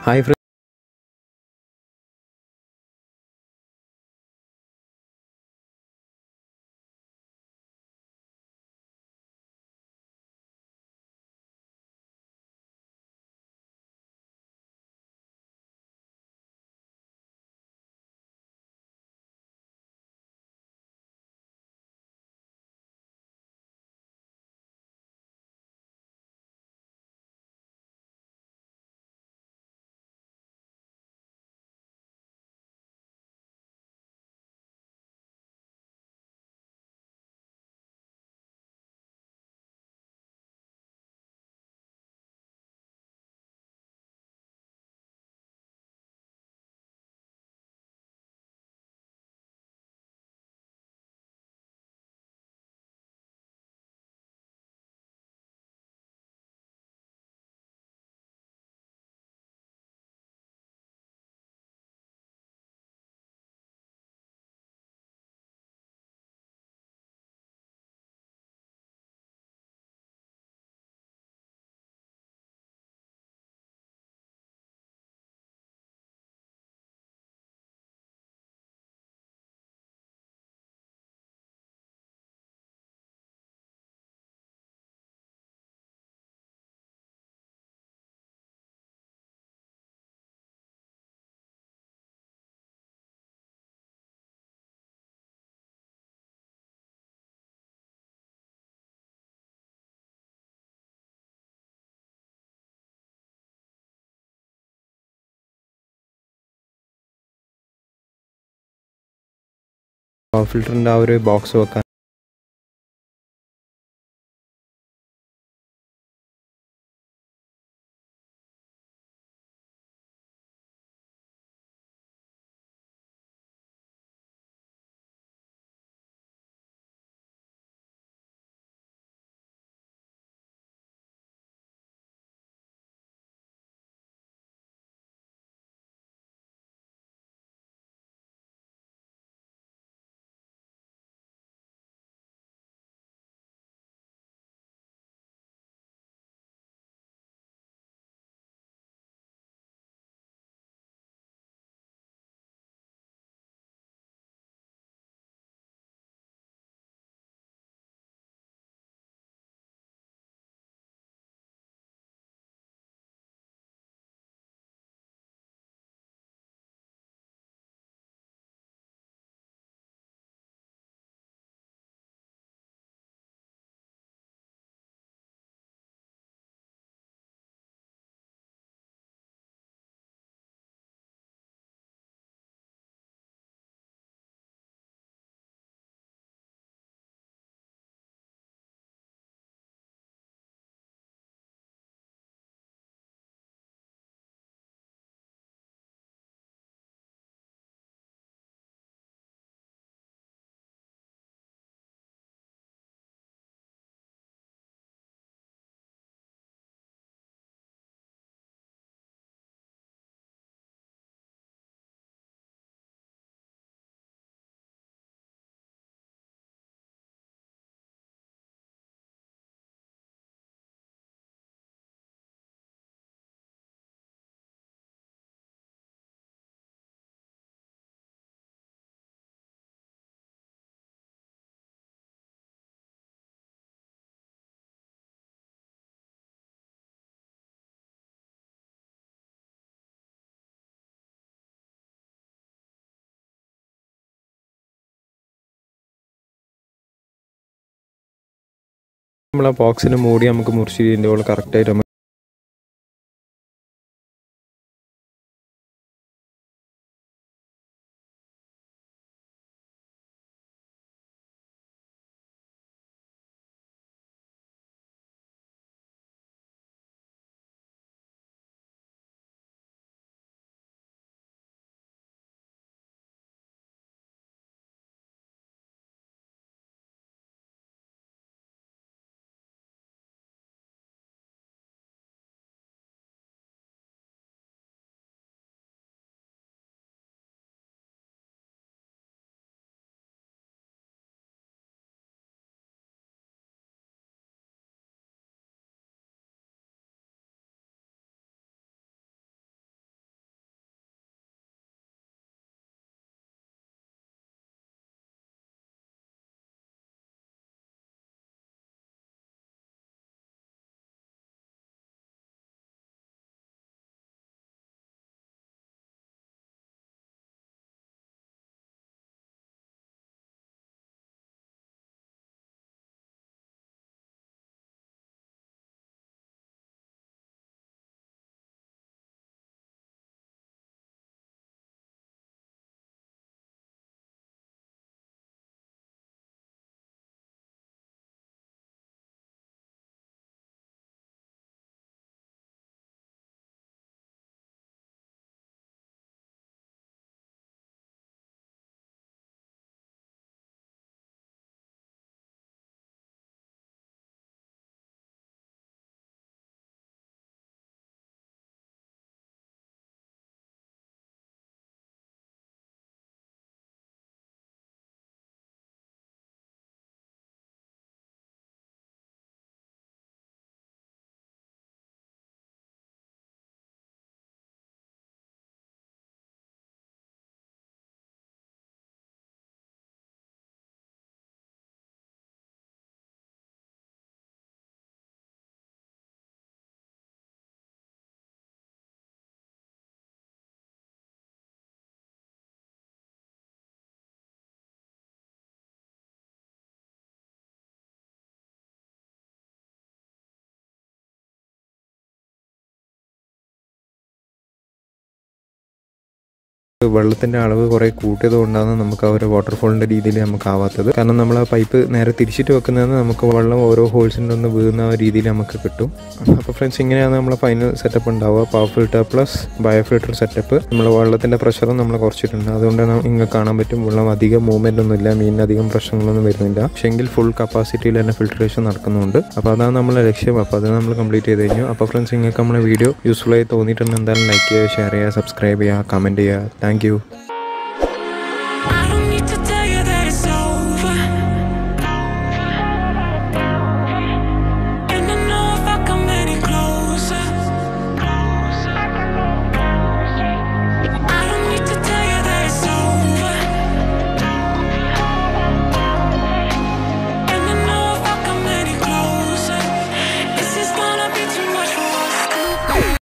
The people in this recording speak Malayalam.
ഹായ് ഫ്രണ്ട് ഫിൽറ്ററിൻ്റെ ആ ഒരു ബോക്സ് വെക്കാൻ നമ്മൾ ആ ബോക്സിന് മൂടി നമുക്ക് മുറിച്ച് ഇതിൻ്റെ കറക്റ്റായിട്ട് നമ്മൾ വെള്ളത്തിൻ്റെ അളവ് കുറേ കൂട്ടിയത് കൊണ്ടാണ് നമുക്ക് ആ ഒരു വാട്ടർഫോളിൻ്റെ രീതിയിൽ നമുക്ക് ആവാത്തത് കാരണം നമ്മൾ ആ പൈപ്പ് നേരെ തിരിച്ചിട്ട് വെക്കുന്നതിന് നമുക്ക് വെള്ളം ഓരോ ഹോൾസിൻ്റെ ഒന്ന് വീഴുന്ന ആ രീതിയിൽ നമുക്ക് കിട്ടും അപ്പോൾ ഫ്രണ്ട്സ് ഇങ്ങനെയാണ് നമ്മളെ ഫൈനൽ സെറ്റപ്പ് ഉണ്ടാവുക power filter plus bio filter setup നമ്മൾ വെള്ളത്തിൻ്റെ പ്രഷറും നമ്മൾ കുറച്ചിട്ടുണ്ട് അതുകൊണ്ട് നിങ്ങൾക്ക് കാണാൻ പറ്റും വെള്ളം അധികം മൂവ്മെൻ്റ് ഒന്നുമില്ല മീനിന് അധികം പ്രശ്നങ്ങളൊന്നും വരുന്നില്ല പക്ഷേ എങ്കിൽ ഫുൾ കപ്പാസിറ്റിയിൽ തന്നെ ഫിൽട്രേഷൻ നടക്കുന്നുണ്ട് അപ്പോൾ അതാണ് നമ്മളെ ലക്ഷ്യം അപ്പോൾ അത് നമ്മൾ കംപ്ലീറ്റ് ചെയ്ത് കഴിഞ്ഞു അപ്പോൾ ഫ്രണ്ട്സ് നിങ്ങൾക്ക് നമ്മുടെ വീഡിയോ യൂസ്ഫുൾ ആയി തോന്നിയിട്ടുണ്ടെങ്കിൽ എന്തായാലും ലൈക്ക് ചെയ്യുക ഷെയർ ചെയ്യുക സബ്സ്ക്രൈബ് ചെയ്യുക കമൻറ്റ് ചെയ്യുക താങ്ക്